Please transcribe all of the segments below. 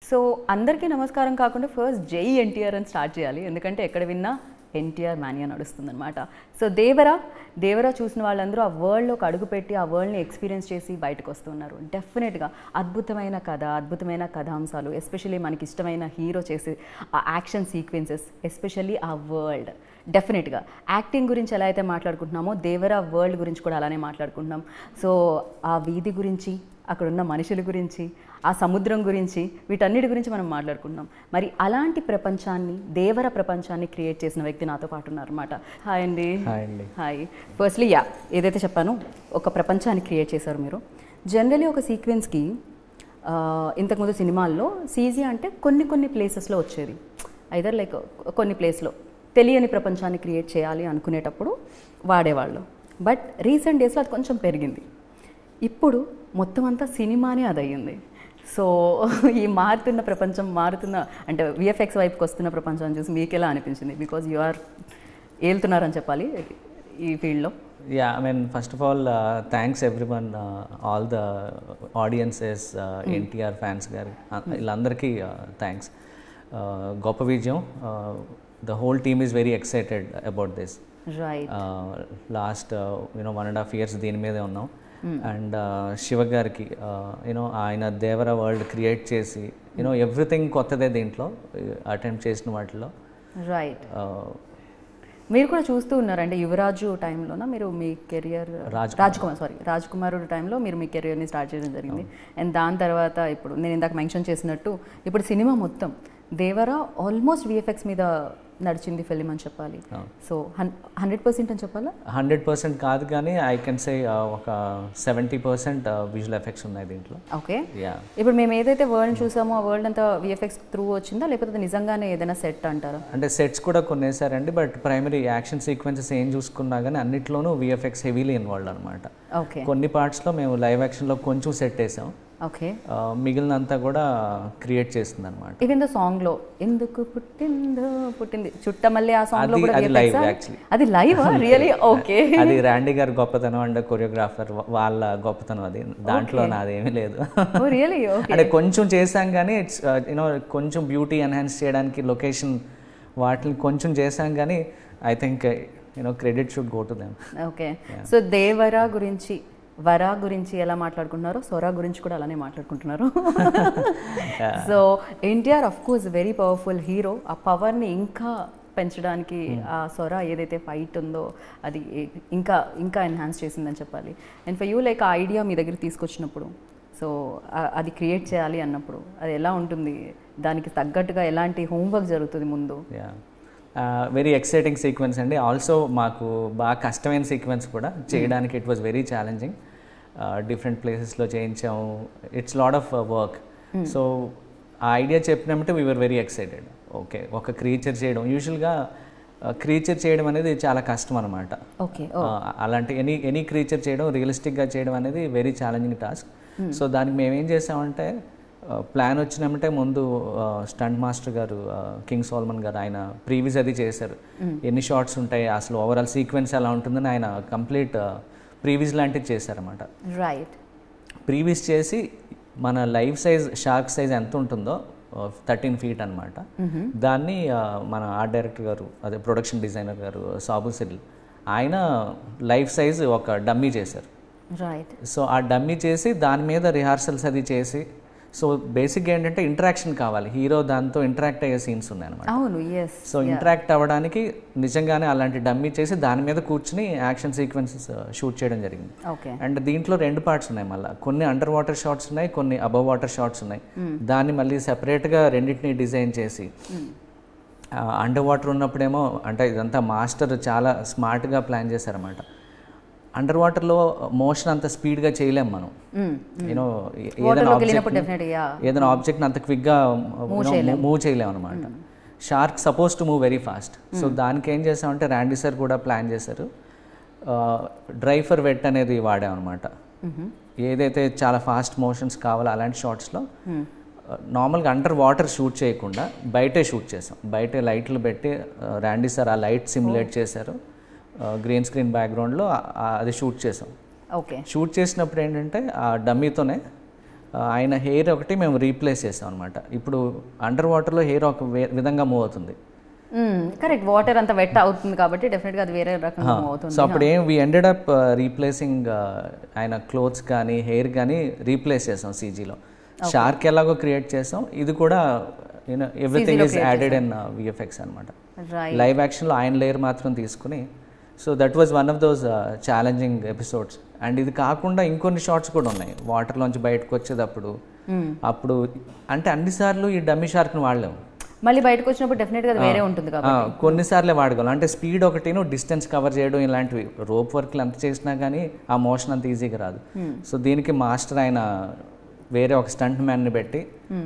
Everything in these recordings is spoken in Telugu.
సో అందరికీ నమస్కారం కాకుండా ఫస్ట్ జై ఎన్టీఆర్ అని స్టార్ట్ చేయాలి ఎందుకంటే ఎక్కడ విన్నా ఎన్టీఆర్ మానియా నడుస్తుందన్నమాట సో దేవరా దేవరా చూసిన వాళ్ళందరూ ఆ వరల్డ్లోకి అడుగుపెట్టి ఆ వరల్డ్ని ఎక్స్పీరియన్స్ చేసి బయటకు వస్తున్నారు డెఫినెట్గా అద్భుతమైన కథ అద్భుతమైన కథాంశాలు ఎస్పెషల్లీ మనకి ఇష్టమైన హీరో చేసే ఆ యాక్షన్ సీక్వెన్సెస్ ఎస్పెషల్లీ ఆ వరల్డ్ డెఫినెట్గా యాక్టింగ్ గురించి ఎలా అయితే మాట్లాడుకుంటున్నామో దేవరా వరల్డ్ గురించి కూడా అలానే మాట్లాడుకుంటున్నాం సో ఆ వీధి గురించి అక్కడ ఉన్న మనుషుల గురించి ఆ సముద్రం గురించి వీటన్నిటి గురించి మనం మాట్లాడుకుంటున్నాం మరి అలాంటి ప్రపంచాన్ని దేవర ప్రపంచాన్ని క్రియేట్ చేసిన వ్యక్తి నాతో పాటు ఉన్నారన్నమాట హాయ్ అండి హాయ్ అండి హాయ్ ఫస్ట్లీ యా ఏదైతే చెప్పానో ఒక ప్రపంచాన్ని క్రియేట్ చేశారు మీరు జనరలీ ఒక సీక్వెన్స్కి ఇంతకుముందు సినిమాల్లో సీజీ అంటే కొన్ని కొన్ని ప్లేసెస్లో వచ్చేది ఐదర్ లైక్ కొన్ని ప్లేస్లో తెలియని ప్రపంచాన్ని క్రియేట్ చేయాలి అనుకునేటప్పుడు వాడేవాళ్ళు బట్ రీసెంట్ డేస్లో అది కొంచెం పెరిగింది ఇప్పుడు మొత్తం అంతా సినిమానే అది అయ్యింది సో ఈ మారుతున్న ప్రపంచం మారుతున్న అంటే విఎఫ్ఎక్స్ వైపుకి వస్తున్న ప్రపంచం చూసి మీకు ఎలా అనిపించింది బికాజ్ యు ఆర్ ఏళ్తున్నారని చెప్పాలి ఈ ఫీల్డ్లో yeah I mean first of all thanks everyone all the audiences NTR fans గారి uh, వీళ్ళందరికీ థ్యాంక్స్ గొప్ప విజయం the whole team is very excited about this right last you know one and half years దీని మీదే ఉన్నాం అండ్ శివ గారికి యూనో ఆయన దేవర వరల్డ్ క్రియేట్ చేసి యూనో ఎవ్రీథింగ్ కొత్తదే దీంట్లో అటెంప్ట్ చేసిన వాటిలో రైట్ uh, మీరు కూడా చూస్తూ ఉన్నారు అంటే యువరాజు టైంలోనా మీరు మీ కెరియర్ రాజ్ రాజ్ కుమార్ సారీ రాజ్ కుమారుడు టైంలో మీరు మీ కెరియర్ని స్టార్ట్ చేయడం జరిగింది అండ్ దాని తర్వాత ఇప్పుడు నేను ఇందాక మెన్షన్ చేసినట్టు ఇప్పుడు సినిమా మొత్తం దేవరా ఆల్మోస్ట్ విఎఫ్ఎక్స్ మీద నడిచింది ఫిలిం అని చెప్పాలి సో హండ్రెడ్ పర్సెంట్ అని చెప్పాలా హండ్రెడ్ పర్సెంట్ కాదు కానీ ఐ కెన్ సే ఒక సెవెంటీ పర్సెంట్ విజువల్ ఎఫెక్ట్స్ ఉన్నాయి దీంట్లో ఓకే యా ఇప్పుడు మేము ఏదైతే వరల్డ్ చూసామో ఆ వరల్డ్ అంతా విఎఫ్ఎక్స్ త్రూ వచ్చిందా లేకపోతే అది నిజంగానే ఏదైనా సెట్ అంటారా అంటే సెట్స్ కూడా కొన్ని వేసారండి బట్ ప్రైమరీ యాక్షన్ సీక్వెన్సెస్ ఏం చూసుకున్నా కానీ అన్నిట్లోనూ విఎఫ్ఎక్స్ హెవీలీ ఇన్వాల్వ్ అనమాట ఓకే కొన్ని పార్ట్స్లో మేము లైవ్ యాక్షన్లో కొంచెం సెట్ వేసాం ఓకే ఆ, మిగిలినంతా కూడా క్రియేట్ చేస్తుంది అనమాట ఈవెన్ ద సాంగ్ లో ఎందుకు పుట్టిందో పుట్టింది చుట్ట మళ్ళీ ఆ సాంగ్ లో అది- కూడా అది VFX live ఆ? actually. అది లైవ్ రియలీ ఓకే అది ర్యాండీ గారి గొప్పతనం అండ్ కొరియోగ్రాఫర్ వాళ్ళ గొప్పతనం అది దాంట్లో నాదేమీ లేదు ఓ రియలీ ఓకే అంటే కొంచెం చేసాం కానీ ఇట్స్ యూనో కొంచెం బ్యూటీ ఎన్హాన్స్ చేయడానికి లొకేషన్ వాటిని కొంచెం చేసాం కానీ I think you know credit should go to them okay so Devara గురించి వరా గురించి ఎలా మాట్లాడుకుంటున్నారో సొరా గురించి కూడా అలానే మాట్లాడుకుంటున్నారు so NTR of course very powerful hero ఆ పవర్ని ఇంకా పెంచడానికి ఆ సొర ఏదైతే ఫైట్ ఉందో అది ఇంకా ఇంకా ఎన్హాన్స్ చేసిందని చెప్పాలి అండ్ ఫర్ యూ లైక్ ఆ ఐడియా మీ దగ్గర తీసుకొచ్చినప్పుడు సో అది క్రియేట్ చేయాలి అన్నప్పుడు అది ఎలా ఉంటుంది దానికి తగ్గట్టుగా ఎలాంటి హోంవర్క్ జరుగుతుంది ముందు యా వెరీ ఎక్సైటింగ్ సీక్వెన్స్ అండి ఆల్సో మాకు బాగా కష్టమైన సీక్వెన్స్ కూడా చేయడానికి it was very challenging different ప్లేసెస్లో చేయించాము it's lot of work so ఆ ఐడియా చెప్పినప్పుడు వీఆర్ వెరీ ఎక్సైటెడ్ ఓకే ఒక క్రీచర్ చేయడం యూజువల్గా క్రీచర్ చేయడం అనేది చాలా కష్టం అనమాట ఓకే అలాంటి ఎనీ ఎనీ క్రీచర్ చేయడం రియలిస్టిక్గా చేయడం అనేది వెరీ ఛాలెంజింగ్ టాస్క్ సో దానికి మేము ఏం చేసామంటే ప్లాన్ వచ్చినామంటే ముందు స్టంట్ మాస్టర్ గారు కింగ్ సోల్మన్ గారు ఆయన ప్రీవియస్ అది చేశారు ఎన్ని షార్ట్స్ ఉంటాయి అసలు ఓవరాల్ సీక్వెన్స్ ఎలా ఉంటుందని ఆయన కంప్లీట్ ప్రీవియస్ లాంటిది చేశారన్నమాట రైట్ ప్రీవియస్ చేసి మన లైఫ్ సైజ్ షార్క్ సైజ్ ఎంత ఉంటుందో థర్టీన్ ఫీట్ అనమాట దాన్ని ఆ, మన ఆర్ట్ డైరెక్టర్ గారు అదే ప్రొడక్షన్ డిజైనర్ గారు సాబు సిల్ ఆయన లైఫ్ సైజ్ ఒక డమ్మీ చేశారు రైట్ సో ఆ డమ్మీ చేసి దాని మీద రిహార్సల్స్ అది చేసి సో బేసిక్గా ఏంటంటే ఇంటరాక్షన్ కావాలి హీరో దాంతో ఇంటరాక్ట్ అయ్యే సీన్స్ ఉన్నాయి అనమాట అవును ఎస్ సో ఇంటరాక్ట్ అవ్వడానికి నిజంగానే అలాంటి డమ్మీ చేసి దాని మీద కూర్చుని యాక్షన్ సీక్వెన్సెస్ షూట్ చేయడం జరిగింది ఓకే అండ్ దీంట్లో రెండు పార్ట్స్ ఉన్నాయి మళ్ళీ కొన్ని అండర్ వాటర్ షాట్స్ ఉన్నాయి కొన్ని అబవ్ వాటర్ షాట్స్ ఉన్నాయి దాన్ని మళ్ళీ సెపరేట్గా రెండింటిని డిజైన్ చేసి అండర్ వాటర్ ఉన్నప్పుడేమో అంటే ఇదంతా మాస్టర్ చాలా స్మార్ట్గా ప్లాన్ చేశారన్నమాట అండర్ వాటర్లో మోషన్ అంత స్పీడ్గా చేయలేం మనం యూనో ఏదైనా వాటర్లోకి వెళ్ళినప్పుడు ఆబ్జెక్ట్ డెఫినెట్ యా ఏదైనా ఆబ్జెక్ట్ని అంత క్విక్గా మూవ్ చేయలేం అనమాట shark suppose to move very fast so దానికి ఏం చేసామంటే ర్యాండీ సార్ కూడా ప్లాన్ చేశారు డ్రై ఫర్ వెట్ అనేది వాడామన్నమాట ఏదైతే చాలా ఫాస్ట్ మోషన్స్ కావాలో అలాంటి షార్ట్స్లో నార్మల్గా అండర్ వాటర్ షూట్ చేయకుండా బయటే షూట్ చేసాం బయటే లైట్లు పెట్టి ర్యాండీ సార్ ఆ లైట్ సిమ్యులేట్ చేశారు గ్రీన్ స్క్రీన్ బ్యాక్గ్రౌండ్లో అది షూట్ చేసాం ఓకే షూట్ చేసినప్పుడు ఏంటంటే ఆ డమ్మీతోనే ఆ, ఆయన హెయిర్ ఒకటి మేము రీప్లేస్ చేసాం అనమాట ఇప్పుడు అండర్ వాటర్లో హెయిర్ ఒక వే- విధంగా మూవ్ అవుతుంది కరెక్ట్ వాటర్ అంత వెట్ అవుతుంది కాబట్టి డెఫినెట్గా అది వేరే రకంగా move అవుతుంది సో అప్పుడు ఏం వి ఎండెడ్ అప్ రీప్లేసింగ్ ఆయన క్లోత్స్ కానీ హెయిర్ కానీ రీప్లేస్ చేసాం సీజీలో షార్క్ ఎలాగో క్రియేట్ చేసాం ఇది కూడా you know everything is added in VFX అనమాట రైట్ లైవ్ యాక్షన్లో ఆయన లేయర్ మాత్రం తీసుకుని so that was one of those challenging episodes and ఇది కాకుండా ఇంకొన్ని షార్ట్స్ కూడా ఉన్నాయి వాటర్లోంచి బయటకు వచ్చేటప్పుడు అప్పుడు అంటే అన్నిసార్లు ఈ డమ్మీ షార్క్ని వాడలేము మళ్ళీ బయటకు వచ్చినప్పుడు డెఫినెట్గా అది వేరే ఉంటుంది కాబట్టి ఆ, కొన్నిసార్లే వాడగలం అంటే స్పీడ్ ఒకటిను డిస్టెన్స్ కవర్ చేయడం ఇలాంటివి రోప్ వర్క్లు ఎంత చేసినా కానీ ఆ మోషన్ అంత ఈజీగా రాదు సో దీనికి మాస్టర్ ఆయన వేరే ఒక స్టంట్ మ్యాన్ని పెట్టి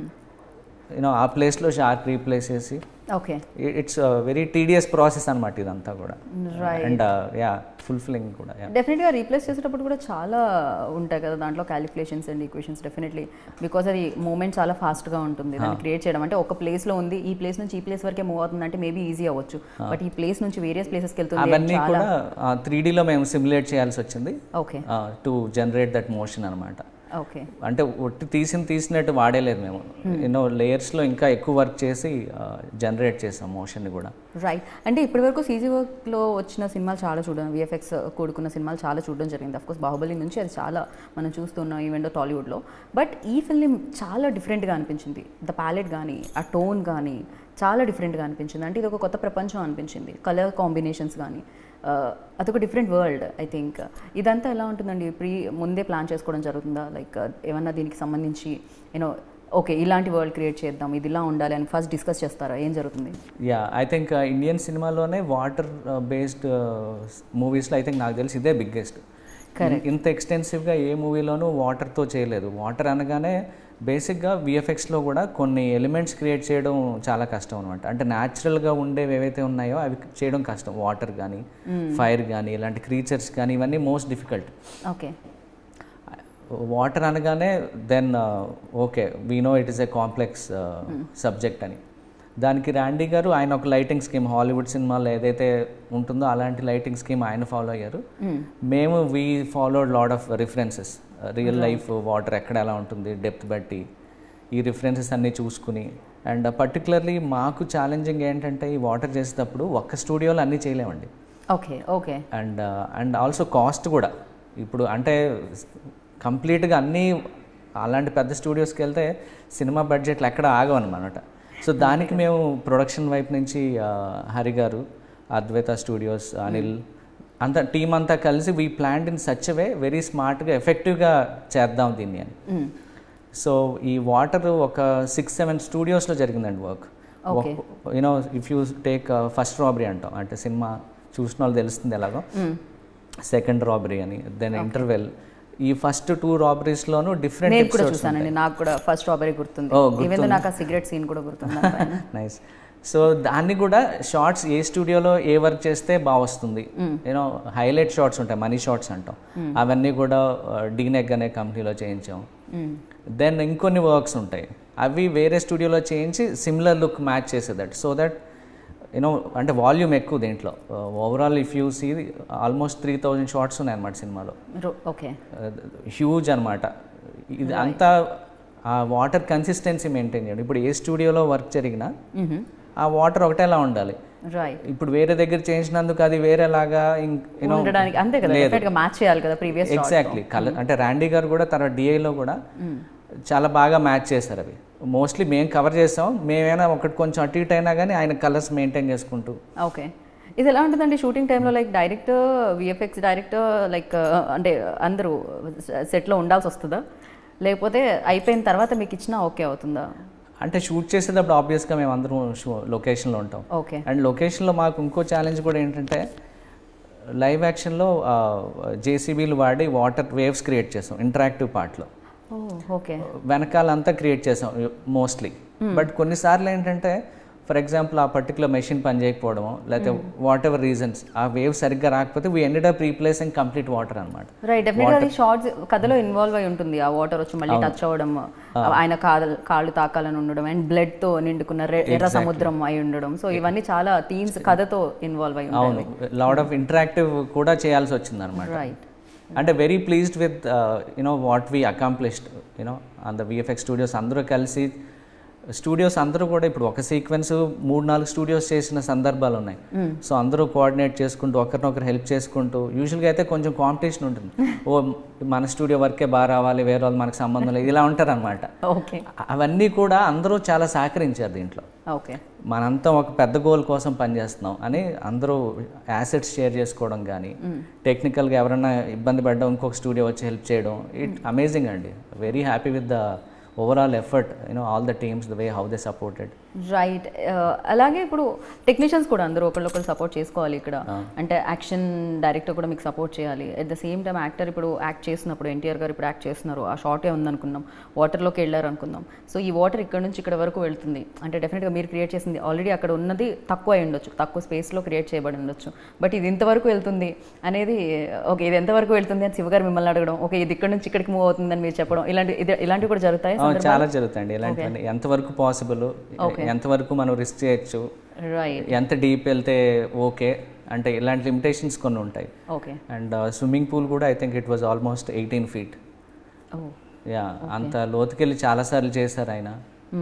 యూనో ఆ ప్లేస్లో షార్క్ రీప్లేస్ చేసి okay it's very tedious process అనమాట ఇదంతా కూడా రైట్ అండ్ యా ఫుల్ఫిల్లింగ్ కూడా yeah. డెఫినెట్గా రీప్లేస్ చేసేటప్పుడు కూడా చాలా ఉంటాయి కదా దాంట్లో calculations and equations definitely because అది మూమెంట్ చాలా ఫాస్ట్గా ఉంటుంది దాన్ని క్రియేట్ చేయడం అంటే ఒక ప్లేస్లో ఉంది ఈ ప్లేస్ నుంచి ఈ ప్లేస్ వరకే మూవ్ అవుతుంది అంటే మేబీ ఈజీ అవ్వచ్చు బట్ ఈ ప్లేస్ నుంచి వేరియస్ ప్లేసెస్కి వెళ్తుంది అవన్నీ కూడా త్రీ డీలో మేము సిమ్యులేట్ చేయాల్సి వచ్చింది okay to generate that motion అనమాట ఓకే అంటే ఒట్టి తీసిన తీసినట్టు వాడేలేదు మేము ఎన్నో లేయర్స్లో ఇంకా ఎక్కువ వర్క్ చేసి జనరేట్ చేసాం మోషన్ని కూడా రైట్ అంటే ఇప్పటివరకు సీజీ వర్క్లో వచ్చిన సినిమాలు చాలా చూడడం విఎఫ్ఎక్స్ కూడుకున్న సినిమాలు చాలా చూడడం జరిగింది అఫ్కోర్స్ బాహుబలి నుంచి అది చాలా మనం చూస్తున్నాం ఈవెంట్ టాలీవుడ్లో బట్ ఈ ఫిల్మ్ చాలా డిఫరెంట్గా అనిపించింది ద ప్యాలెట్ కానీ ఆ టోన్ కానీ చాలా డిఫరెంట్గా అనిపించింది అంటే ఇది ఒక కొత్త ప్రపంచం అనిపించింది కలర్ కాంబినేషన్స్ కానీ అదొక డిఫరెంట్ వరల్డ్ ఐ థింక్ ఇదంతా ఎలా ఉంటుందండి ప్రీ ముందే ప్లాన్ చేసుకోవడం జరుగుతుందా లైక్ ఏమన్నా దీనికి సంబంధించి యూనో ఓకే ఇలాంటి వరల్డ్ క్రియేట్ చేద్దాం ఇది ఇలా ఉండాలి అని ఫస్ట్ డిస్కస్ చేస్తారా ఏం జరుగుతుంది యా ఐ థింక్ ఇండియన్ సినిమాలోనే వాటర్ బేస్డ్ మూవీస్లో ఐ థింక్ నాకు తెలిసి ఇదే బిగ్గెస్ట్ ఇంత ఎక్స్టెన్సివ్గా ఏ మూవీలోనూ వాటర్తో చేయలేదు వాటర్ అనగానే బేసిక్గా విఎఫ్ఎక్స్లో కూడా కొన్ని ఎలిమెంట్స్ క్రియేట్ చేయడం చాలా కష్టం అనమాట అంటే న్యాచురల్గా ఉండేవి ఏవైతే ఉన్నాయో అవి చేయడం కష్టం వాటర్ కానీ ఫైర్ కానీ ఇలాంటి క్రీచర్స్ కానీ ఇవన్నీ మోస్ట్ డిఫికల్ట్ ఓకే వాటర్ అనగానే then okay we know it is a complex subject అని దానికి ర్యాండీ గారు ఆయన ఒక లైటింగ్ స్కీమ్ హాలీవుడ్ సినిమాలో ఏదైతే ఉంటుందో అలాంటి లైటింగ్ స్కీమ్ ఆయన ఫాలో అయ్యారు మేము we followed lot of references real life water ఎక్కడ ఎలా ఉంటుంది డెప్త్ బట్టి ఈ రిఫరెన్సెస్ అన్నీ చూసుకుని అండ్ పర్టికులర్లీ మాకు ఛాలెంజింగ్ ఏంటంటే ఈ వాటర్ చేసేటప్పుడు ఒక్క స్టూడియోలో అన్నీ చేయలేమండి okay okay and and also cost కూడా ఇప్పుడు అంటే కంప్లీట్గా అన్నీ అలాంటి పెద్ద స్టూడియోస్కి వెళ్తే సినిమా బడ్జెట్లు ఎక్కడ ఆగవన్నమాట సో దానికి మేము ప్రొడక్షన్ వైపు నుంచి ఆ, హరి గారు అద్వైత స్టూడియోస్ అనిల్ అంత టీం అంతా కలిసి we plant in such way very స్మార్ట్గా ఎఫెక్టివ్గా చేద్దాం దీన్ని అని సో ఈ వాటర్ ఒక సిక్స్ సెవెన్ స్టూడియోస్లో జరిగిందండి work Okay. You know if you take first robbery అంటాం అంటే సినిమా చూసిన వాళ్ళు తెలుస్తుంది ఎలాగో సెకండ్ రాబరీ అని దెన్ ఇంటర్వెల్ ఈ ఫస్ట్ టూ రాబరీస్లోనూ డిఫరెంట్ నేను కూడా చూసానండి నాకు కూడా ఫస్ట్ స్ట్రాబెరీ గుర్తుంది Oh, ఈవెన్ నాకు ఆ సిగరెట్ సీన్ కూడా గుర్తుంది దానిపైన. నైస్ సో దాన్ని కూడా షార్ట్స్ ఏ స్టూడియోలో ఏ వర్క్ చేస్తే బాగా వస్తుంది యూనో హైలైట్ షార్ట్స్ ఉంటాయి మనీ షార్ట్స్ అంటాం అవన్నీ కూడా డీనెక్ అనే కంపెనీలో చేయించాం Mm. దెన్ ఇంకొన్ని వర్క్స్ ఉంటాయి అవి వేరే స్టూడియోలో చేయించి సిమిలర్ లుక్ మ్యాచ్ చేసేదట్ సో దట్ యూనో అంటే వాల్యూమ్ ఎక్కువ దీంట్లో overall if you see almost three thousand shots ఉన్నాయి అన్నమాట సినిమాలో రో- ఓకే హ్యూజ్ అనమాట ఇది అంతా ఆ వాటర్ కన్సిస్టెన్సీ మెయింటైన్ చేయడం ఇప్పుడు ఏ స్టూడియోలో వర్క్ జరిగినా ఆ వాటర్ ఒకటేలా ఉండాలి రైట్ ఇప్పుడు వేరే దగ్గర చేయించినందుకు అది వేరేలాగా యూనో ఉండడానికి అంతే కదా డెఫినెట్ గా మ్యాచ్ చేయాలి కదా ప్రీవియస్ ఎగ్జాక్ట్లీ కలర్ అంటే ర్యాండీ గారు కూడా తన డిఐలో కూడా చాలా బాగా మ్యాచ్ చేశారు అవి మోస్ట్లీ మేము కవర్ చేసాం మేమైనా ఒకటి కొంచెం అటు ఇటు అయినా కానీ ఆయన కలర్స్ మెయింటైన్ చేసుకుంటూ ఓకే ఇది ఎలా ఉంటుందండి షూటింగ్ టైంలో like director VFX director like అంటే అందరూ సెట్లో ఉండాల్సి వస్తుందా లేకపోతే అయిపోయిన తర్వాత మీకు ఇచ్చినా ఓకే అవుతుందా అంటే షూట్ చేసేటప్పుడు ఆబ్వియస్గా మేము అందరం లొకేషన్లో ఉంటాం ఓకే అండ్ లొకేషన్లో మాకు ఇంకో ఛాలెంజ్ కూడా ఏంటంటే లైవ్ యాక్షన్లో జేసీబీలు వాడి వాటర్ వేవ్స్ క్రియేట్ చేసాం ఇంటరాక్టివ్ పార్ట్లో ఓ ఓకే వెనకాలంతా క్రియేట్ చేసాం మోస్ట్లీ బట్ కొన్నిసార్లు ఏంటంటే ఫర్ ఎగ్జాంపుల్ ఆ పర్టికులర్ మెషిన్ పనిచేయకపోవడం లేకపోతే వాట్ ఎవర్ రీజన్స్ ఆ వేవ్ సరిగ్గా రాకపోతే we ended up replacing complete water అనమాట రైట్ డెఫినెట్గా అది షార్ట్స్ కథలో ఇన్వాల్వ్ అయి ఉంటుంది ఆ వాటర్ వచ్చి మళ్ళీ టచ్ అవ్వడం ఆయన కాళ్ళు కాళ్ళు తాకాలని ఉండడం అండ్ బ్లడ్ తో నిండుకున్న రె- ఎర్ర సముద్రం అయి ఉండడం సో ఇవన్నీ చాలా థీమ్స్ కథతో ఇన్వాల్వ్ అయి ఉంటాయి అవును లాడ్ ఆఫ్ ఇంటరాక్టివ్ కూడా చేయాల్సి వచ్చింది అనమాట రైట్ అంటే very pleased with you know what we accomplished you know on the VFX studios అందరూ కలిసి స్టూడియోస్ అందరూ కూడా ఇప్పుడు ఒక సీక్వెన్స్ మూడు నాలుగు స్టూడియోస్ చేసిన సందర్భాలు ఉన్నాయి సో అందరూ కోఆర్డినేట్ చేసుకుంటూ ఒకరినొకరు హెల్ప్ చేసుకుంటూ యూజువల్గా అయితే కొంచెం కాంపిటీషన్ ఉంటుంది ఓ మన స్టూడియో వర్కే బాగా రావాలి వేరే వాళ్ళు మనకు సంబంధం లేదు ఇలా ఉంటారు అనమాట ఓకే అవన్నీ కూడా అందరూ చాలా సహకరించారు దీంట్లో ఓకే మనంతా ఒక పెద్ద గోల్ కోసం పనిచేస్తున్నాం అని అందరూ యాసెట్స్ షేర్ చేసుకోవడం కానీ టెక్నికల్గా ఎవరైనా ఇబ్బంది పడ్డా ఇంకొక స్టూడియో వచ్చి హెల్ప్ చేయడం ఇట్ అమేజింగ్ అండి very happy with the overall effort you know all the teams the way how they supported right అలాగే ఇప్పుడు టెక్నీషియన్స్ కూడా అందరూ ఒకళ్ళొకరు సపోర్ట్ చేసుకోవాలి ఇక్కడ అంటే యాక్షన్ డైరెక్టర్ కూడా మీకు సపోర్ట్ చేయాలి at the same time actor ఇప్పుడు యాక్ట్ చేసినప్పుడు ఎన్టీఆర్ గారు ఇప్పుడు యాక్ట్ చేస్తున్నారు ఆ షార్టే ఉందనుకుందాం వాటర్లోకి వెళ్ళారు అనుకుందాం సో ఈ వాటర్ ఇక్కడ నుంచి ఇక్కడ వరకు వెళ్తుంది అంటే డెఫినెట్గా మీరు క్రియేట్ చేసింది ఆల్రెడీ అక్కడ ఉన్నది తక్కువ అయి ఉండొచ్చు తక్కువ స్పేస్లో క్రియేట్ చేయబడి ఉండొచ్చు బట్ ఇది ఇంతవరకు వెళ్తుంది అనేది ఓకే ఇది ఎంతవరకు వెళ్తుంది అని శివగారు మిమ్మల్ని అడగడం ఓకే ఇది ఇక్కడ నుంచి ఇక్కడికి మూవ్ అవుతుందని మీరు చెప్పడం ఇలాంటి ఇది ఇలాంటివి కూడా జరుగుతాయి చాలా జరుగుతాయండి ఇలాంటివన్నీ ఎంతవరకు పాసిబుల్ ఎంతవరకు మనం రిస్క్ చేయొచ్చు రైట్ ఎంత డీప్ వెళ్తే ఓకే అంటే ఇలాంటి లిమిటేషన్స్ కొన్ని ఉంటాయి ఓకే అండ్ స్విమ్మింగ్ పూల్ కూడా I think it was almost eighteen feet oh yeah అంత లోతుకెళ్ళి చాలాసార్లు చేశారు ఆయన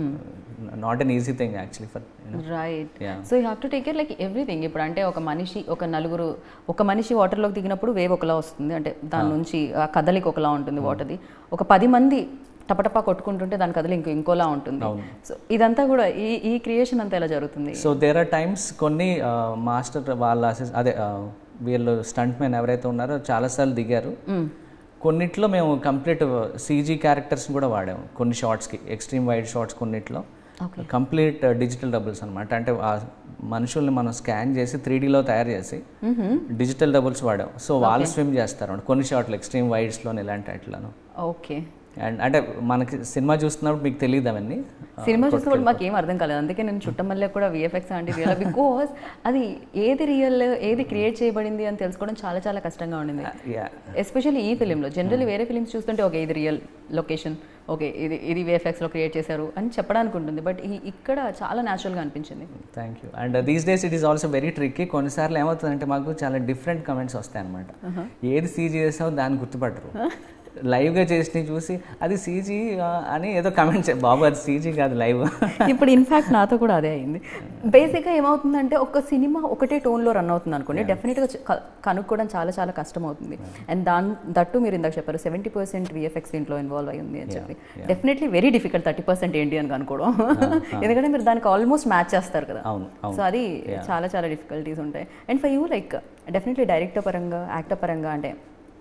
not an easy thing actually for right Yeah. So you have to take care like everything ఇప్పుడు అంటే ఒక మనిషి ఒక నలుగురు ఒక మనిషి వాటర్లోకి దిగినప్పుడు వేవ్ ఒకలా వస్తుంది అంటే దాని నుంచి ఆ కదలిక ఒకలా ఉంటుంది వాటర్ది ఒక పది మంది టపటపా కొట్టుకుంటుంటే దాని కదలి ఇంకో ఇంకోలా ఉంటుంది సో ఇదంతా కూడా ఈ ఈ క్రియేషన్ అంతా ఎలా జరుగుతుంది సో దేర్ ఆర్ టైమ్స్ కొన్ని మాస్టర్ వాళ్ళ assist- అదే uh, వీళ్ళు స్టంట్ మెన్ ఎవరైతే ఉన్నారో చాలాసార్లు దిగారు కొన్నిట్లో మేము కంప్లీట్ సీజీ క్యారెక్టర్స్ కూడా వాడాము కొన్ని షార్ట్స్కి ఎక్స్ట్రీమ్ వైడ్ షార్ట్స్ కొన్నిట్లో కంప్లీట్ డిజిటల్ డబుల్స్ అనమాట అంటే ఆ మనుషుల్ని మనం స్కాన్ చేసి త్రీ డీలో తయారు చేసి డిజిటల్ డబుల్స్ వాడాం సో వాళ్ళు స్విమ్ చేస్తారు కొన్ని షార్ట్లు ఎక్స్ట్రీమ్ వైడ్స్లో ఇలాంటి అట్లను ఓకే అండ్ అంటే మనకి సినిమా చూస్తున్నప్పుడు మీకు తెలియదు అవన్నీ సినిమా చూసినప్పుడు మాకు ఏం అర్థం కాలేదు అందుకే నేను చుట్టమల్లె కూడా విఎఫ్ఎక్స్ అంటే రియల్ బికాస్ అది ఏది రియల్ ఏది క్రియేట్ చేయబడింది అని తెలుసుకోవడం చాలా చాలా కష్టంగా ఉండింది యా ఎస్పెషల్లీ ఈ ఫిలింలో జనరల్లీ వేరే ఫిలిమ్స్ చూస్తుంటే ఓకే ఇది రియల్ లొకేషన్ ఓకే ఇది ఇది విఎఫ్ఎక్స్లో క్రియేట్ చేశారు అని చెప్పడానికి ఉంటుంది బట్ ఈ ఇక్కడ చాలా న్యాచురల్గా అనిపించింది thank you and these days it is also very tricky కొన్నిసార్లు ఏమవుతుందంటే మాకు చాలా డిఫరెంట్ కమెంట్స్ వస్తాయి అనమాట ఏది సీజీ చేసావు దాన్ని గుర్తుపట్టరు లైవ్గా చేసినవి చూసి అది సీజీ అని ఏదో కమెంట్ చే బాబు అది సీజీ కాదు లైవ్ ఇప్పుడు ఇన్ఫాక్ట్ నాతో కూడా అదే అయింది బేసిక్గా ఏమవుతుందంటే ఒక సినిమా ఒకటే టోన్లో రన్ అవుతుంది అనుకోండి డెఫినెట్గా క- కనుక్కోవడం చాలా చాలా కష్టం అవుతుంది అండ్ దాని దట్టు మీరు ఇందాక చెప్పారు సెవెంటీ పర్సెంట్ విఎఫ్ఎక్స్ దీంట్లో ఇన్వాల్వ్ అయి ఉంది అని చెప్పి definitely very difficult thirty percent ఏంటి అని కనుక్కోవడం ఎందుకంటే మీరు దానికి ఆల్మోస్ట్ మ్యాచ్ చేస్తారు కదా అవును అవును సో అది చాలా చాలా డిఫికల్టీస్ ఉంటాయి and for you like definitely director పరంగా యాక్టర్ పరంగా అంటే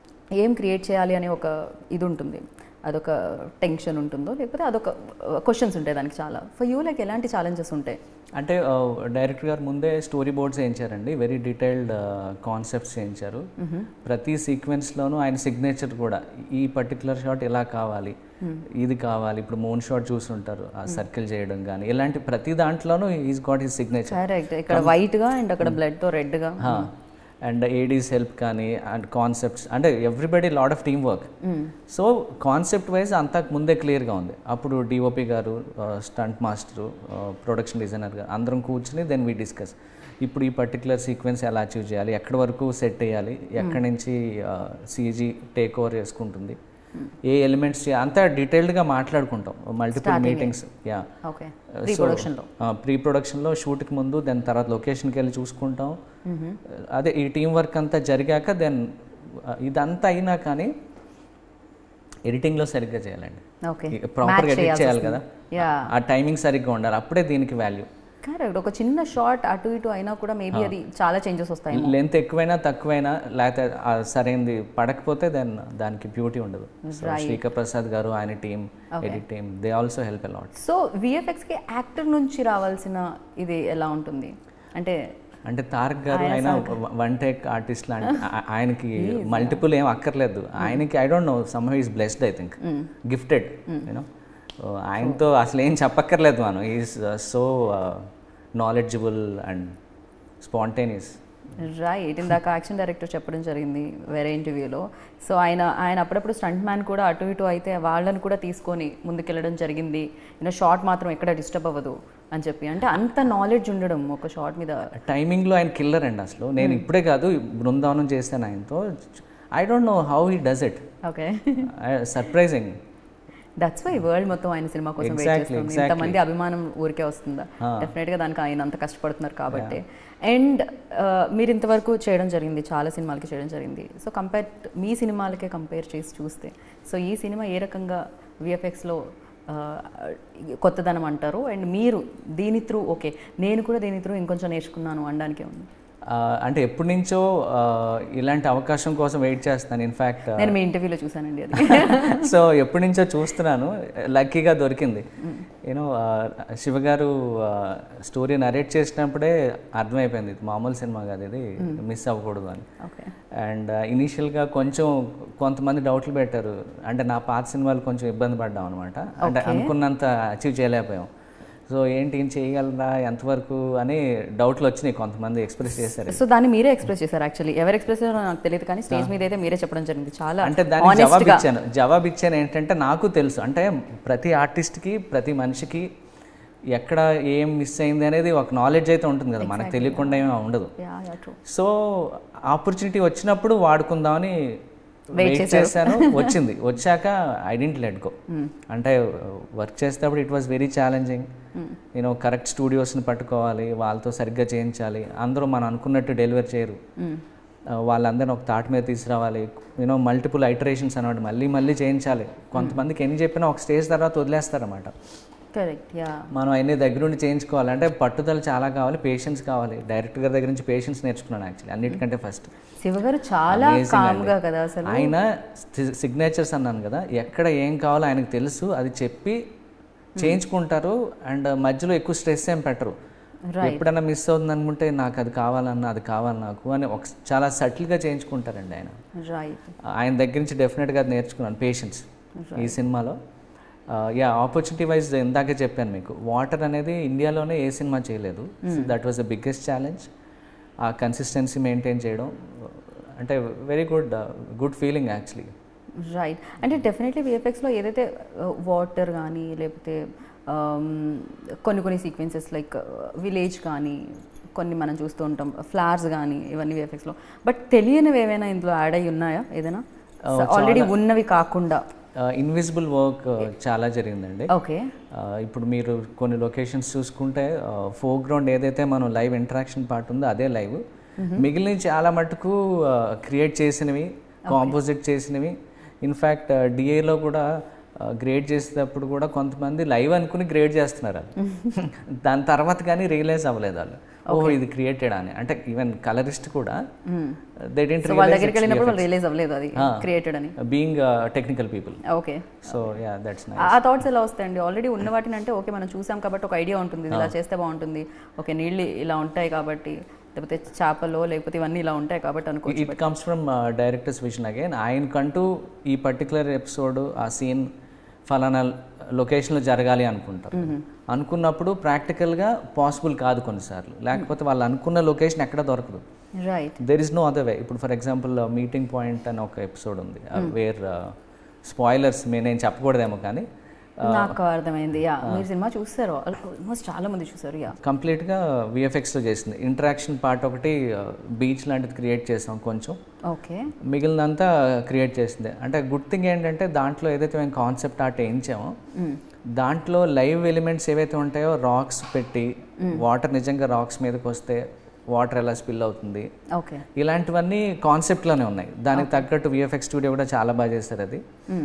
ఏం క్రియేట్ చేయాలి అనే ఒక ఇది ఉంటుంది అదొక టెన్షన్ ఉంటుందో లేకపోతే అదొక క్వశ్చన్స్ ఉంటాయి దానికి చాలా ఫర్ యూ లైక్ ఎలాంటి ఛాలెంజెస్ ఉంటాయి అంటే డైరెక్టర్ గారు ముందే స్టోరీ బోర్డ్స్ వేయించారండి వెరీ డీటెయిల్డ్ కాన్సెప్ట్స్ వేయించారు ప్రతి సీక్వెన్స్లోనూ ఆయన సిగ్నేచర్ కూడా ఈ పర్టికులర్ షాట్ ఇలా కావాలి ఇది కావాలి ఇప్పుడు మూన్ షాట్ చూసుంటారు ఆ సర్కిల్ చేయడం కానీ ఇలాంటి ప్రతి దాంట్లోనూ is got his signature correct ఇక్కడ వైట్గా అండ్ అక్కడ బ్లడ్తో రెడ్గా అండ్ ఏడీస్ హెల్ప్ కానీ అండ్ కాన్సెప్ట్స్ అంటే everybody lot of team work so concept wise అంతా ముందే క్లియర్గా ఉంది అప్పుడు డిఓపి గారు స్టంట్ మాస్టరు ప్రొడక్షన్ డిజైనర్ గారు అందరం కూర్చుని దెన్ వీ డిస్కస్ ఇప్పుడు ఈ పర్టికులర్ సీక్వెన్స్ ఎలా అచీవ్ చేయాలి ఎక్కడి వరకు సెట్ చేయాలి ఎక్కడి నుంచి సీజీ టేక్ ఓవర్ చేసుకుంటుంది ఏ ఎలిమెంట్స్ అంతా డీటెయిల్డ్గా మాట్లాడుకుంటాం multiple meetings yeah okay pre ప్రొడక్షన్లో ప్రీ ప్రొడక్షన్లో షూట్కి ముందు దెన్ తర్వాత లొకేషన్కి వెళ్ళి చూసుకుంటాం అదే ఈ టీం వర్క్ అంతా జరిగాక దెన్ ఇదంతా అయినా కానీ ఎడిటింగ్లో సరిగ్గా చేయాలండి ఓకే ప్రాపర్గా ఎడిట్ చేయాలి కదా యా ఆ టైమింగ్ సరిగ్గా ఉండాలి అప్పుడే దీనికి వాల్యూ కరెక్ట్ ఒక చిన్న షార్ట్ అటు ఇటు అయినా కూడా మేబీ అది చాలా చేంజెస్ వస్తాయి లెంత్ ఎక్కువైనా తక్కువైనా లేకపోతే ఆ సరైనది పడకపోతే దెన్ దానికి బ్యూటీ ఉండదు సో శ్రీకర్ ప్రసాద్ గారు ఆయన team edit team they also help a lot so విఎఫ్ఎక్స్కి యాక్టర్ నుంచి రావాల్సిన ఇది ఎలా ఉంటుంది అంటే అంటే తారక్ గారు ఆయన వన్ టేక్ ఆర్టిస్ట్ లాంటి ఆ- ఆయనకి మల్టిపుల్ ఏం అక్కర్లేదు ఆయనకి I don't know some is blessed I think gifted you know ఆయనతో అసలు ఏం చెప్పక్కర్లేదు మనం is so knowledgeable and spontaneous right ఇందాక యాక్షన్ డైరెక్టర్ చెప్పడం జరిగింది వేరే ఇంటర్వ్యూలో సో ఆయన ఆయన అప్పుడప్పుడు స్టంట్ మ్యాన్ కూడా అటు ఇటు అయితే వాళ్ళని కూడా తీసుకొని ముందుకెళ్ళడం జరిగింది యూనో షార్ట్ మాత్రం ఎక్కడ డిస్టర్బ్ అవ్వదు అని చెప్పి అంటే అంత నాలెడ్జ్ ఉండడం ఒక షార్ట్ మీద టైమింగ్లో ఆయన కిల్లర్ అండి అసలు నేను ఇప్పుడే కాదు బృందావనం చేశాను ఆయనతో I don't know how he does it okay surprising that's why world మొత్తం ఆయన సినిమా కోసం వెయిట్ Exactly, చేస్తుంది exactly. ఇంతమంది అభిమానం ఊరికే వస్తుందా Ah. డెఫినెట్గా దానికి ఆయన అంత కష్టపడుతున్నారు కాబట్టి అండ్ మీరు ఇంతవరకు చేయడం జరిగింది చాలా సినిమాలకి చేయడం జరిగింది సో కంపేర్ మీ సినిమాలకే కంపేర్ చేసి చూస్తే సో ఈ సినిమా ఏ రకంగా విఎఫ్ఎక్స్లో కొత్తదనం అంటారు అండ్ మీరు దీని త్రూ ఓకే నేను కూడా దీని త్రూ ఇంకొంచెం నేర్చుకున్నాను అనడానికే ఉంది ఆ, అంటే ఎప్పటి నుంచో ఆ, ఇలాంటి అవకాశం కోసం వెయిట్ చేస్తాను ఇన్ఫ్యాక్ట్ నేను మీ ఇంటర్వ్యూలో చూసానండి అది సో ఎప్పటి నుంచో చూస్తున్నాను లక్కీగా దొరికింది యూనో శివగారు స్టోరీ నరేట్ చేసినప్పుడే అర్థమైపోయింది ఇది మామూలు సినిమా కాదు ఇది మిస్ అవ్వకూడదు అని ఓకే అండ్ ఇనీషియల్గా కొంచెం కొంతమంది డౌట్లు పెట్టారు అంటే నా పాత సినిమాలు కొంచెం ఇబ్బంది పడ్డాం అనమాట అంటే అనుకున్నంత అచీవ్ చేయలేకపోయాం సో ఏంటి ఏం చేయగలరా ఎంతవరకు అని డౌట్లు వచ్చినాయి కొంతమంది ఎక్స్ప్రెస్ చేశారు సో దాన్ని మీరే ఎక్స్ప్రెస్ చేశారు యాక్చువల్లీ ఎవరు ఎక్స్ప్రెస్ చేశారో నాకు తెలియదు కానీ స్టేజ్ మీద అయితే మీరే చెప్పడం జరిగింది చాలా అంటే దానికి honest జవాబు గా. ఇచ్చాను జవాబు ఇచ్చాను ఏంటంటే నాకు తెలుసు అంటే ప్రతి ఆర్టిస్ట్కి ప్రతి మనిషికి ఎక్కడ ఏం మిస్ అయింది అనేది ఒక నాలెడ్జ్ అయితే ఉంటుంది కదా మనకు తెలియకుండా ఏమీ ఉండదు Yeah, yeah, true. So opportunity వచ్చినప్పుడు వాడుకుందామని వెయిట్ చేశాను వచ్చింది వచ్చాక ఐ డెంట్ లెట్ గో అంటే వర్క్ చేసేటప్పుడు ఇట్ వాస్ వెరీ ఛాలెంజింగ్ నేను కరెక్ట్ స్టూడియోస్ని పట్టుకోవాలి వాళ్ళతో సరిగ్గా చేయించాలి అందరూ మనం అనుకున్నట్టు డెలివర్ చేయరు Mm. ఆ, వాళ్ళందరిని ఒక తాటి మీద తీసుకురావాలి యూనో మల్టిపుల్ ఐటరేషన్స్ అనమాట మళ్ళీ మళ్ళీ చేయించాలి కొంతమందికి ఎన్ని చెప్పినా ఒక స్టేజ్ తర్వాత వదిలేస్తారన్నమాట కరెక్ట్ యా మనం అన్ని దగ్గరుండి చేయించుకోవాలి అంటే పట్టుదల చాలా కావాలి పేషెన్స్ కావాలి డైరెక్టర్ గారి దగ్గర నుంచి పేషెన్స్ నేర్చుకున్నాను యాక్చువల్లీ అన్నిటికంటే ఫస్ట్ శివ గారు చాలా Amazing కామ్ అండి. గా కదా అసలు ఆయన సిగ్నేచర్స్ అన్నాను కదా ఎక్కడ ఏం కావాలో ఆయనకు తెలుసు అది చెప్పి చేయించుకుంటారు అండ్ మధ్యలో ఎక్కువ స్ట్రెస్ ఏం పెట్టరు ఎప్పుడైనా మిస్ అవుతుంది అనుకుంటే నాకు అది కావాలన్నా అది కావాలి నాకు అని ఒక చాలా సటిల్గా చేయించుకుంటారండి ఆయన రైట్ ఆయన దగ్గర నుంచి డెఫినెట్గా అది నేర్చుకున్నాను పేషెన్స్ ఈ సినిమాలో యా ఆపర్చునిటీ వైజ్ ఇందాకే చెప్పాను మీకు వాటర్ అనేది ఇండియాలోనే ఏ సినిమా చేయలేదు that was the biggest challenge ఆ కన్సిస్టెన్సీ మెయింటైన్ చేయడం అంటే very good good feeling actually right అంటే డెఫినెట్లీ విఎఫ్ఎక్స్లో ఏదైతే వాటర్ కానీ లేకపోతే um, కొన్ని కొన్ని సీక్వెన్సెస్ లైక్ విలేజ్ కానీ కొన్ని మనం చూస్తూ ఉంటాం ఫ్లవర్స్ కానీ ఇవన్నీ విఎఫ్ఎక్స్లో బట్ తెలియనివి ఏమైనా ఇందులో యాడ్ అయ్యి ఉన్నాయా ఏదైనా ఆల్రెడీ ఉన్నవి కాకుండా ఇన్విజిబుల్ వర్క్ చాలా జరిగిందండి ఓకే Uh, ఇప్పుడు మీరు కొన్ని లొకేషన్స్ చూసుకుంటే ఫోర్గ్రౌండ్ ఏదైతే మనం లైవ్ ఇంటరాక్షన్ పార్ట్ ఉందో అదే లైవ్ మిగిలిన చాలా మటుకు క్రియేట్ చేసినవి కాంపోజిట్ చేసినవి ఇన్ఫ్యాక్ట్ డిఏలో కూడా గ్రేడ్ చేసేటప్పుడు కూడా కొంతమంది లైవ్ అనుకుని గ్రేడ్ చేస్తున్నారు వాళ్ళు దాని తర్వాత కానీ రియలైజ్ అవ్వలేదు వాళ్ళు ఓహో ఇది క్రియేటెడ్ అని అంటే ఈవెన్ కలరిస్ట్ కూడా దే డెంట్ సో వాళ్ళ దగ్గరికి వెళ్ళినప్పుడు వాళ్ళు రియలైజ్ అవ్వలేదు అది క్రియేటెడ్ అని being technical people okay so yeah that's nice ఆ థాట్స్ ఎలా వస్తాయండి ఆల్రెడీ ఉన్న వాటిని అంటే ఓకే మనం చూసాం కాబట్టి ఒక ఐడియా ఉంటుంది ఇది ఇలా చేస్తే బాగుంటుంది ఓకే నీళ్ళు ఇలా ఉంటాయి కాబట్టి లేకపోతే చేపలు లేకపోతే ఇవన్నీ ఇలా ఉంటాయి కాబట్టి అనుకో it comes from director's vision again ఆయనకంటూ ఈ పర్టికులర్ ఎపిసోడ్ ఆ సీన్ ఫలానా లొకేషన్లో జరగాలి అనుకుంటారు అనుకున్నప్పుడు ప్రాక్టికల్గా పాసిబుల్ కాదు కొన్నిసార్లు లేకపోతే వాళ్ళు అనుకున్న లొకేషన్ ఎక్కడ దొరకదు right there is no other way ఇప్పుడు ఫర్ ఎగ్జాంపుల్ మీటింగ్ పాయింట్ అని ఒక ఎపిసోడ్ ఉంది వేర్ స్పాయిలర్స్ నేను చెప్పకూడదేమో కానీ నాకు అర్థమైంది యా మీరు సినిమా చూస్తారు ఆల్మోస్ట్ చాలా మంది చూసారు యా కంప్లీట్గా విఎఫ్ఎక్స్తో చేసింది ఇంటరాక్షన్ పార్ట్ ఒకటి బీచ్ లాంటిది క్రియేట్ చేసాం కొంచెం ఓకే మిగిలినంతా క్రియేట్ చేసింది అంటే గుడ్ థింగ్ ఏంటంటే దాంట్లో ఏదైతే మేము కాన్సెప్ట్ ఆర్ట్ వేయించామో దాంట్లో లైవ్ ఎలిమెంట్స్ ఏవైతే ఉంటాయో రాక్స్ పెట్టి వాటర్ నిజంగా రాక్స్ మీదకి వస్తే వాటర్ ఎలా స్పిల్ అవుతుంది ఓకే ఇలాంటివన్నీ కాన్సెప్ట్లోనే ఉన్నాయి దానికి తగ్గట్టు విఎఫ్ఎక్స్ స్టూడియో కూడా చాలా బాగా చేస్తారు అది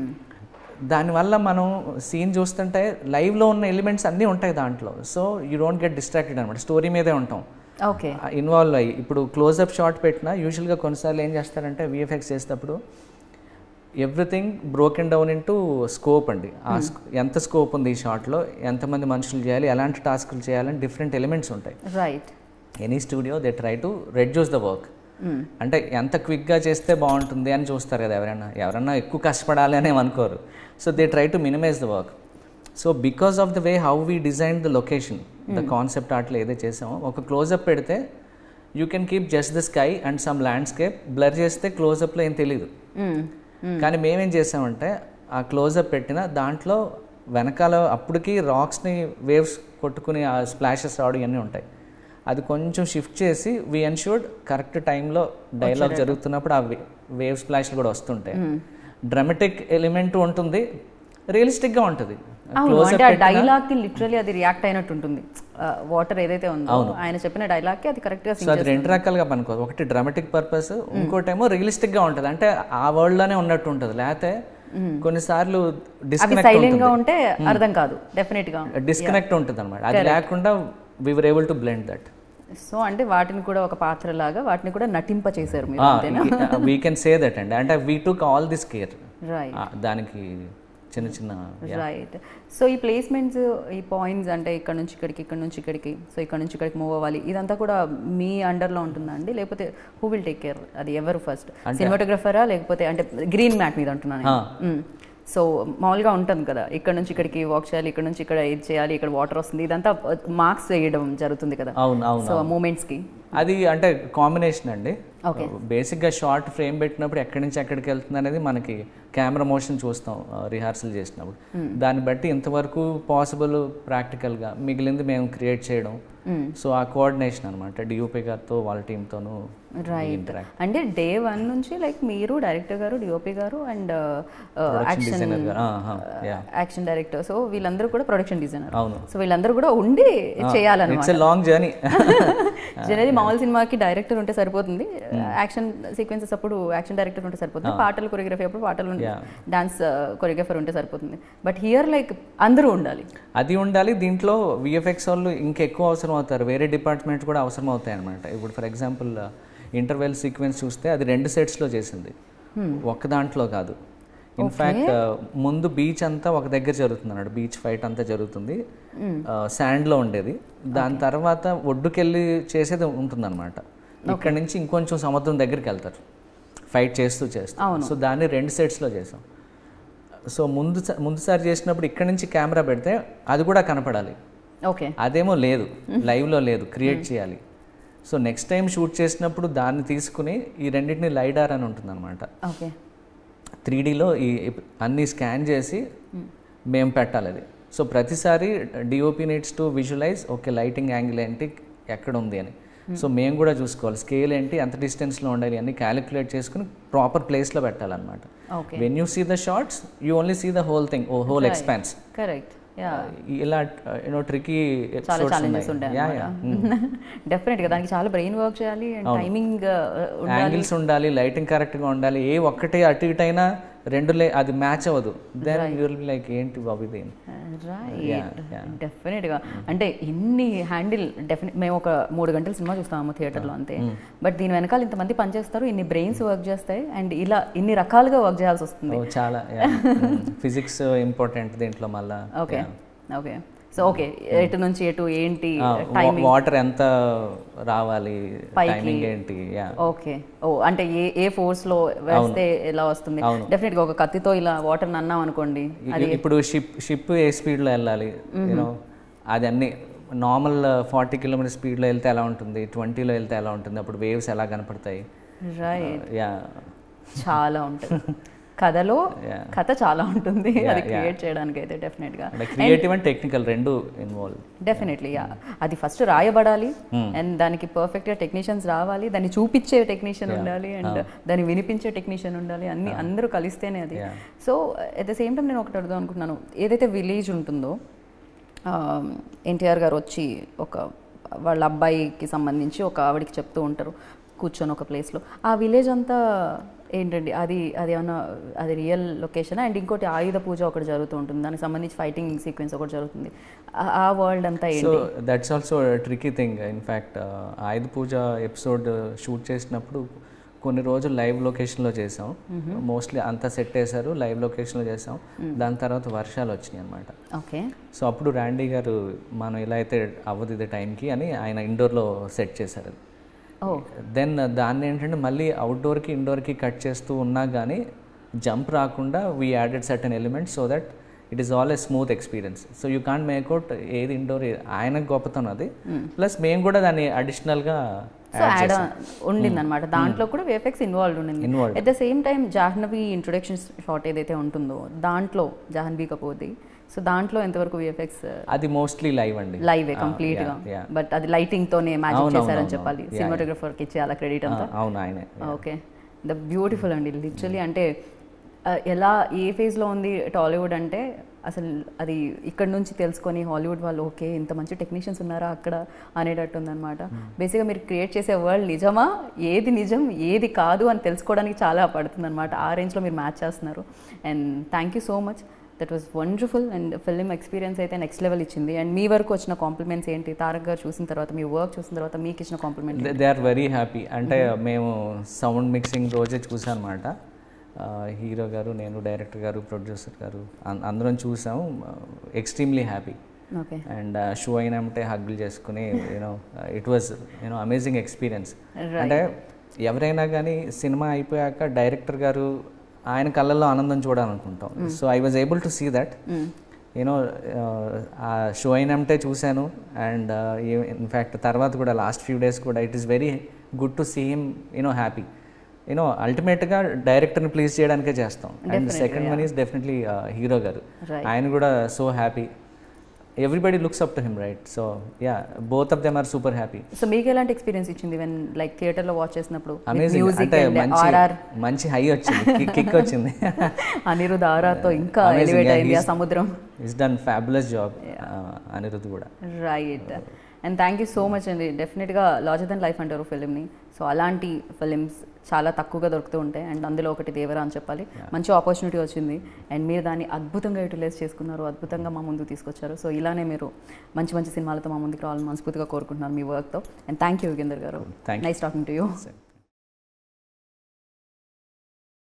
దానివల్ల మనం సీన్ చూస్తుంటే లైవ్లో ఉన్న ఎలిమెంట్స్ అన్నీ ఉంటాయి దాంట్లో so you don't get distracted అనమాట స్టోరీ మీదే ఉంటాం ఓకే ఇన్వాల్వ్ అయ్యి ఇప్పుడు క్లోజ్అప్ షాట్ పెట్టినా యూజువల్గా కొన్నిసార్లు ఏం చేస్తారంటే విఎఫ్ఎక్స్ చేసేటప్పుడు everything broken down into scope అండి ఆ sc- ఎంత స్కోప్ ఉంది ఈ షాట్లో ఎంతమంది మనుషులు చేయాలి ఎలాంటి టాస్కులు చేయాలని డిఫరెంట్ ఎలిమెంట్స్ ఉంటాయి right any studio they try to reduce the work అంటే ఎంత క్విక్గా చేస్తే బాగుంటుంది అని చూస్తారు కదా ఎవరైనా ఎవరైనా ఎక్కువ కష్టపడాలి అని అనుకోరు so they try to minimise the work so because of the way how we design the location the concept ఆర్ట్లో ఏదైతే చేసామో ఒక క్లోజప్ పెడితే you can keep just the sky and some landscape blur చేస్తే క్లోజప్లో ఏం తెలియదు కానీ మేమేం చేసామంటే ఆ క్లోజప్ పెట్టిన దాంట్లో వెనకాల అప్పటికి రాక్స్ని వేవ్స్ కొట్టుకుని ఆ స్ప్లాషెస్ రావడం ఇవన్నీ ఉంటాయి అది కొంచెం షిఫ్ట్ చేసి వి ఎన్షూర్డ్ కరెక్ట్ టైంలో డైలాగ్ జరుగుతున్నప్పుడు ఆ వేవ్ స్ప్లాష్లు కూడా వస్తుంటాయి డ్రమటిక్ ఎలిమెంట్ ఉంటుంది రియలిస్టిక్గా ఉంటుంది అవును అంటే ఆ డైలాగ్ కి లిటరలీ అది రియాక్ట్ అయినట్టు ఉంటుంది వాటర్ ఏదైతే ఉందో ఆయన చెప్పిన డైలాగ్ కి అది కరెక్ట్ గా సో అది రెండు రకాలుగా పనుకోదు ఒకటి డ్రామాటిక్ పర్పస్ ఇంకోటేమో రియలిస్టిక్ గా ఉంటుంది అంటే ఆ వరల్డ్ లోనే ఉన్నట్టు ఉంటుంది లేకపోతే కొన్నిసార్లు అవి డిస్కనెక్ట్ సైలెంట్ గా ఉంటే అర్థం కాదు డెఫినెట్ గా డిస్కనెక్ట్ ఉంటుంది అనమాట అది లేకుండా we were able to blend that so అంటే వాటిని కూడా ఒక పాత్ర లాగా వాటిని కూడా నటింప చేశారు మీరు అంతేనా వీ కెన్ సే దట్ అండి అంటే we took all this care right దానికి చిన్న చిన్న రైట్ సో ఈ ప్లేస్మెంట్స్ ఈ పాయింట్స్ అంటే ఇక్కడ నుంచి ఇక్కడికి ఇక్కడ నుంచి ఇక్కడికి సో ఇక్కడ నుంచి ఇక్కడికి మూవ్ అవ్వాలి ఇదంతా కూడా మీ అండర్లో ఉంటుందా అండి లేకపోతే హూ విల్ టేక్ కేర్ అది ఎవరు ఫస్ట్ సినిమాటోగ్రఫరా లేకపోతే అంటే గ్రీన్ మ్యాట్ మీద అంటున్నాను సో మామూలుగా ఉంటుంది కదా ఇక్కడ నుంచి ఇక్కడికి వాక్ చేయాలి ఇక్కడ నుంచి ఇక్కడ ఇది చేయాలి ఇక్కడ వాటర్ వస్తుంది ఇదంతా మార్క్స్ వేయడం జరుగుతుంది కదా అవును అవును సో మూమెంట్స్కి అది అంటే కాంబినేషన్ అండి Okay. బేసిక్గా షార్ట్ ఫ్రేమ్ పెట్టినప్పుడు ఎక్కడి నుంచి ఎక్కడికి వెళ్తుంది అనేది మనకి కెమెరా మోషన్ చూస్తాం రిహార్సల్ చేసినప్పుడు దాన్ని బట్టి ఇంతవరకు పాసిబుల్ ప్రాక్టికల్గా మిగిలింది మేము క్రియేట్ చేయడం సో ఆ కోఆర్డినేషన్ అనమాట డిఓపి గారితో వాళ్ళ టీంతోనూ రైట్ అంటే డే వన్ నుంచి లైక్ మీరు డైరెక్టర్ గారు డిఓపి గారు అండ్ యాక్షన్ డిజైనర్ గారు ఆహా, yeah. యాక్షన్ డైరెక్టర్ సో వీళ్ళందరూ కూడా ప్రొడక్షన్ డిజైనర్ అవును సో వీళ్ళందరూ కూడా ఉండి చేయాలన్నమాట it's a long journey generally మామూలు సినిమాకి డైరెక్టర్ ఉంటే సరిపోతుంది యాక్షన్ సీక్వెన్సెస్ అప్పుడు యాక్షన్ డైరెక్టర్ ఉంటే సరిపోతుంది పాటలు కొరియోగ్రఫీ అప్పుడు పాటలు డాన్స్ కొరియోగ్రఫర్ ఉంటే సరిపోతుంది బట్ హియర్ లైక్ అందరూ ఉండాలి అది ఉండాలి దీంట్లో విఎఫ్ఎక్స్ వాళ్ళు ఇంకెక్కువ అవసరం అవుతారు వేరే డిపార్ట్మెంట్స్ కూడా అవసరం అవుతాయి అనమాట ఇప్పుడు ఫర్ ఎగ్జాంపుల్ ఇంటర్వెల్ సీక్వెన్స్ చూస్తే అది రెండు సెట్స్లో చేసింది ఒక్క దాంట్లో కాదు ఇన్ఫ్యాక్ట్ ముందు బీచ్ అంతా ఒక దగ్గర జరుగుతుంది అన్నాడు బీచ్ ఫైట్ అంతా జరుగుతుంది శాండ్లో ఉండేది దాని తర్వాత ఒడ్డుకెళ్ళి చేసేది ఉంటుందన్నమాట ఇక్కడ నుంచి ఇంకొంచెం సముద్రం దగ్గరికి వెళ్తారు ఫైట్ చేస్తూ చేస్తూ సో దాన్ని రెండు సెట్స్లో చేసాం సో ముందు ముందుసారి చేసినప్పుడు ఇక్కడ నుంచి కెమెరా పెడితే అది కూడా కనపడాలి ఓకే అదేమో లేదు లైవ్లో లేదు క్రియేట్ చేయాలి సో నెక్స్ట్ టైం షూట్ చేసినప్పుడు దాన్ని తీసుకుని ఈ రెండింటిని లైడార్ అని ఉంటుందన్నమాట ఓకే త్రీ డీలో ఈ అన్ని స్కాన్ చేసి మేము పెట్టాలి అది సో ప్రతిసారి DOP needs to visualise okay lighting angle ఏంటి ఎక్కడ ఉంది అని సో మేము కూడా చూసుకోవాలి స్కేల్ ఏంటి ఎంత డిస్టెన్స్లో ఉండాలి అన్ని క్యాలిక్యులేట్ చేసుకుని ప్రాపర్ ప్లేస్లో పెట్టాలన్నమాట okay when you see the shots you only see the whole thing oh whole expanse correct yeah ఇలా యూనో ట్రికీ చాలా ఛాలెంజెస్ ఉంటాయి డెఫినెట్ గా దానికి చాలా బ్రెయిన్ వర్క్ చేయాలి అండ్ టైమింగ్ యాంగిల్స్ ఉండాలి లైటింగ్ కరెక్ట్గా ఉండాలి ఏ ఒక్కటి అటు ఇటు అయినా రెండు లే అది మ్యాచ్ అవ్వదు దెన్ యూ విల్ లైక్ ఏంటి బాబు ఇది రైట్ డెఫినెట్ గా అంటే ఇన్ని హ్యాండిల్ డెఫినెట్ మేము ఒక మూడు గంటల సినిమా చూస్తాము థియేటర్లో అంతే బట్ దీని వెనకాల ఇంతమంది పనిచేస్తారు ఇన్ని బ్రెయిన్స్ వర్క్ చేస్తాయి అండ్ ఇలా ఇన్ని రకాలుగా వర్క్ చేయాల్సి వస్తుంది ఓ చాలా ఫిజిక్స్ ఇంపార్టెంట్ దీంట్లో మళ్ళా ఓకే ఓకే సో ఓకే ఎటు నుంచి ఎటు ఏంటి టైమింగ్ వాటర్ ఎంత రావాలి టైమింగ్ ఏంటి యా ఓకే ఓ అంటే ఏ ఏ ఫోర్స్ లో వేస్తే ఎలా వస్తుంది డెఫినెట్ గా ఒక కత్తితో ఇలా వాటర్ అన్నాం అనుకోండి ఇప్పుడు షిప్ షిప్ ఏ స్పీడ్లో వెళ్ళాలి యూనో అది అన్ని నార్మల్ ఫార్టీ కిలోమీటర్ స్పీడ్లో వెళ్తే ఎలా ఉంటుంది ట్వంటీలో వెళ్తే ఎలా ఉంటుంది అప్పుడు వేవ్స్ ఎలా కనపడతాయి రైట్ యా చాలా ఉంటుంది కథలో కథ చాలా ఉంటుంది అది క్రియేట్ చేయడానికి అయితే డెఫినెట్ గా అంటే క్రియేటివ్ అండ్ టెక్నికల్ రెండు ఇన్వాల్వ్ డెఫినెట్లీ అది ఫస్ట్ రాయబడాలి అండ్ దానికి పర్ఫెక్ట్ గా టెక్నీషియన్స్ రావాలి దాన్ని చూపించే టెక్నీషియన్ ఉండాలి అండ్ దాన్ని వినిపించే టెక్నీషియన్ ఉండాలి అన్ని అందరూ కలిస్తేనే అది so at the same time నేను ఒకటి అడుగుదాం అనుకుంటున్నాను ఏదైతే విలేజ్ ఉంటుందో ఎన్టీఆర్ గారు వచ్చి ఒక వాళ్ళ అబ్బాయికి సంబంధించి ఒక ఆవిడకి చెప్తూ ఉంటారు కూర్చొని ఒక ప్లేస్లో ఆ విలేజ్ అంతా ఏంటండి అది అది ఏమన్నా అది రియల్ లొకేషన్ అండ్ ఇంకోటి ఆయుధ పూజ ఒకటి జరుగుతూ ఉంటుంది దానికి సంబంధించి ఫైటింగ్ సీక్వెన్స్ ఒకటి జరుగుతుంది ఆ- ఆ వరల్డ్ అంతా సో ఏంటి that's also tricky thing in fact Ayudha Puja episode shoot చేసినప్పుడు కొన్ని రోజులు లైవ్ లొకేషన్లో చేసాం మోస్ట్లీ అంతా సెట్ వేశారు లైవ్ లొకేషన్లో చేసాం దాని తర్వాత వర్షాలు వచ్చినాయి అనమాట ఓకే సో అప్పుడు ర్యాండీ గారు మనం ఇలా అయితే అవ్వదు ఇది టైంకి అని ఆయన ఇండోర్లో సెట్ చేశారు అది ఓ దెన్ దాన్ని ఏంటంటే మళ్ళీ అవుట్డోర్కి ఇండోర్కి కట్ చేస్తూ ఉన్నా కానీ జంప్ రాకుండా we added certain elements so that it is all a smooth experience so you can't make out ఏది ఇండోర్ ఆయనకు గొప్పతనం అది ప్లస్ మేము కూడా దాన్ని అడిషనల్గా సో యాడ్ ఉండింది అనమాట దాంట్లో కూడా వేఫెక్స్ ఇన్వాల్వ్ ఉండింది Involved. At the same time Jahnavi introduction shot ఏదైతే ఉంటుందో దాంట్లో జాహ్నవి కపూర్ది సో దాంట్లో ఎంతవరకు విఎఫ్ఎక్స్ అది మోస్ట్లీ లైవ్ అండి లైవ్ Ah, కంప్లీట్ గా yeah, yeah. బట్ అది లైటింగ్ తోనే మ్యాజిక్ అవును, చేశారని అవును, చెప్పాలి అవును. Yeah, సినిమాటోగ్రఫర్ కి ఇచ్చేయాలి క్రెడిట్ అంతా Ah, అవును ఆయనే ఓకే ద బ్యూటిఫుల్ అండి లిటరలీ అంటే ఆ, ఎలా ఏ ఫేజ్లో ఉంది టాలీవుడ్ అంటే అసలు అది ఇక్కడ నుంచి తెలుసుకొని హాలీవుడ్ వాళ్ళు ఓకే ఇంత మంచి టెక్నీషియన్స్ ఉన్నారా అక్కడ అనేటట్టు ఉందన్నమాట బేసిక్గా మీరు క్రియేట్ చేసే వరల్డ్ నిజమా ఏది నిజం ఏది కాదు అని తెలుసుకోవడానికి చాలా పడుతుంది అనమాట ఆ రేంజ్లో మీరు మ్యాచ్ చేస్తున్నారు and thank you so much that was wonderful and film experience అయితే నెక్స్ట్ లెవెల్ ఇచ్చింది అండ్ మీ వరకు వచ్చిన కాంప్లిమెంట్స్ ఏంటి తారక్ గారు చూసిన తర్వాత మీ వర్క్ చూసిన తర్వాత మీకు ఇచ్చిన compliment they are very happy అంటే మేము సౌండ్ మిక్సింగ్ రోజే చూసాం అనమాట హీరో గారు నేను డైరెక్టర్ గారు ప్రొడ్యూసర్ గారు అం- అందరం చూసాం extremely happy okay and show అయినంటే హగ్గులు చేసుకుని you know it was you know amazing experience Right. అంటే ఎవరైనా కానీ సినిమా అయిపోయాక డైరెక్టర్ గారు ఆయన కళ్ళల్లో ఆనందం చూడాలనుకుంటాం so I was able to see that you know ఆ షో అయినంటే చూశాను అండ్ ఇన్ఫ్యాక్ట్ తర్వాత కూడా లాస్ట్ ఫ్యూ డేస్ కూడా it is very good to see him you know happy you know అల్టిమేట్గా డైరెక్టర్ని ప్లీజ్ చేయడానికే చేస్తాం and Definitely, second one yeah. Is definitely hero గారు Right. ఆయన కూడా so happy everybody looks up to him right so yeah both of them are super happy so మీకు ఎలాంటి ఎక్స్పీరియన్స్ ఇచ్చింది వెన్ లైక్ థియేటర్లో వాచ్ చేసినప్పుడు అమేజింగ్ మ్యూజిక్ అంటే మంచి ఆర్ఆర్ మంచి హై వచ్చింది కిక్ వచ్చింది అనిరుద్ ఆరాతో ఇంకా Amazing, ఎలివేట్ yeah, అయింది ఆ he's- సముద్రం is done fabulous job Anirudh కూడా right and thank you so much అండి డెఫినెట్గా లార్జర్ దెన్ లైఫ్ అంటారు ఫిలింని సో అలాంటి ఫిలిమ్స్ చాలా తక్కువగా దొరుకుతూ ఉంటాయి అండ్ అందులో ఒకటి దేవరా అని చెప్పాలి మంచి ఆపర్చునిటీ వచ్చింది అండ్ మీరు దాన్ని అద్భుతంగా యూటిలైజ్ చేసుకున్నారు అద్భుతంగా మా ముందుకు తీసుకొచ్చారు సో ఇలానే మీరు మంచి మంచి సినిమాలతో మా ముందుకు రావాలని మనస్ఫూర్తిగా కోరుకుంటున్నాను మీ వర్క్తో అండ్ థ్యాంక్ యూ యుగేందర్ గారు Thank you. Nice talking to you Same.